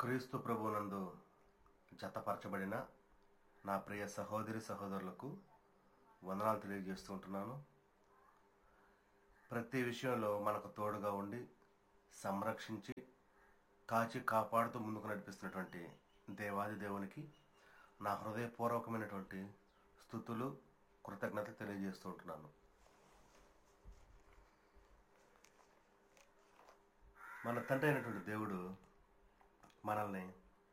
క్రీస్తు ప్రభువునందు జతపరచబడిన నా ప్రియ సహోదరి సహోదరులకు వందనాలు తెలియజేస్తూ ఉంటున్నాను ప్రతి విషయంలో మనకు తోడుగా ఉండి సంరక్షించి కాచి కాపాడుతూ ముందుకు నడిపిస్తున్నటువంటి దేవాది దేవునికి నా హృదయపూర్వకమైనటువంటి స్థుతులు కృతజ్ఞతలు తెలియజేస్తూ ఉంటున్నాను మన తండ్రి అయినటువంటి దేవుడు మనల్ని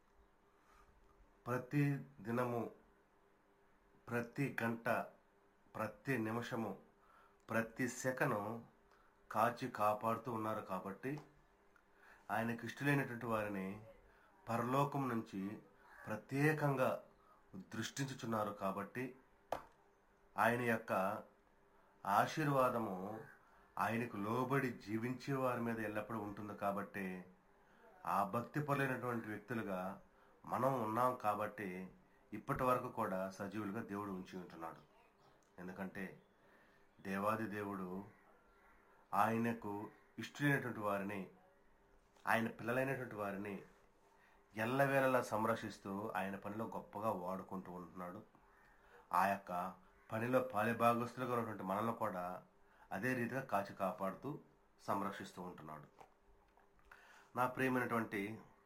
ప్రతి దినము ప్రతి గంట ప్రతి నిమిషము ప్రతి సెకను కాచి కాపాడుతూ ఉన్నారు కాబట్టి ఆయనకి ఇష్టలైనటువంటి వారిని పరలోకం నుంచి ప్రత్యేకంగా దృష్టించుచున్నారు కాబట్టి ఆయన యొక్క ఆశీర్వాదము ఆయనకు లోబడి జీవించే వారి మీద ఎల్లప్పుడూ ఉంటుంది కాబట్టి ఆ భక్తి పరులైనటువంటి వ్యక్తులుగా మనం ఉన్నాం కాబట్టి ఇప్పటి వరకు కూడా సజీవులుగా దేవుడు ఉంచి ఉంటున్నాడు ఎందుకంటే దేవాది దేవుడు ఆయనకు ఇష్టమైనటువంటి వారిని ఆయన పిల్లలైనటువంటి వారిని ఎల్లవేళలా సంరక్షిస్తూ ఆయన పనిలో గొప్పగా వాడుకుంటూ ఉంటున్నాడు ఆ యొక్క పనిలో పాలిభాగస్తులుగా ఉన్నటువంటి మనల్ని కూడా అదే రీతిగా కాచి కాపాడుతూ సంరక్షిస్తూ ఉంటున్నాడు నా ప్రియమైనటువంటి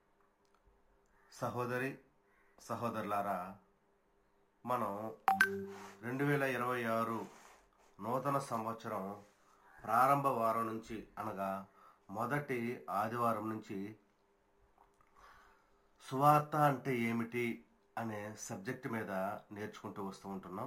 సహోదరి సహోదరులారా మనం రెండు వేల ఇరవై ఆరు నూతన సంవత్సరం ప్రారంభ వారం నుంచి అనగా మొదటి ఆదివారం నుంచి సువార్త అంటే ఏమిటి అనే సబ్జెక్ట్ మీద నేర్చుకుంటూ వస్తూ ఉంటున్నాం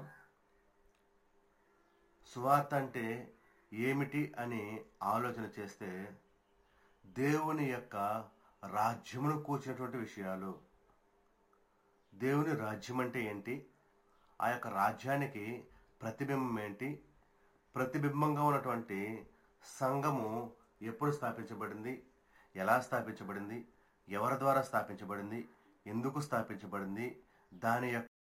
సువార్త అంటే ఏమిటి అని ఆలోచన చేస్తే దేవుని యొక్క రాజ్యమును కూర్చినటువంటి విషయాలు దేవుని రాజ్యం అంటే ఏంటి ఆ యొక్క రాజ్యానికి ప్రతిబింబం ఏంటి ప్రతిబింబంగా ఉన్నటువంటి సంఘము ఎప్పుడు స్థాపించబడింది ఎలా స్థాపించబడింది ఎవరి ద్వారా స్థాపించబడింది ఎందుకు స్థాపించబడింది దాని యొక్క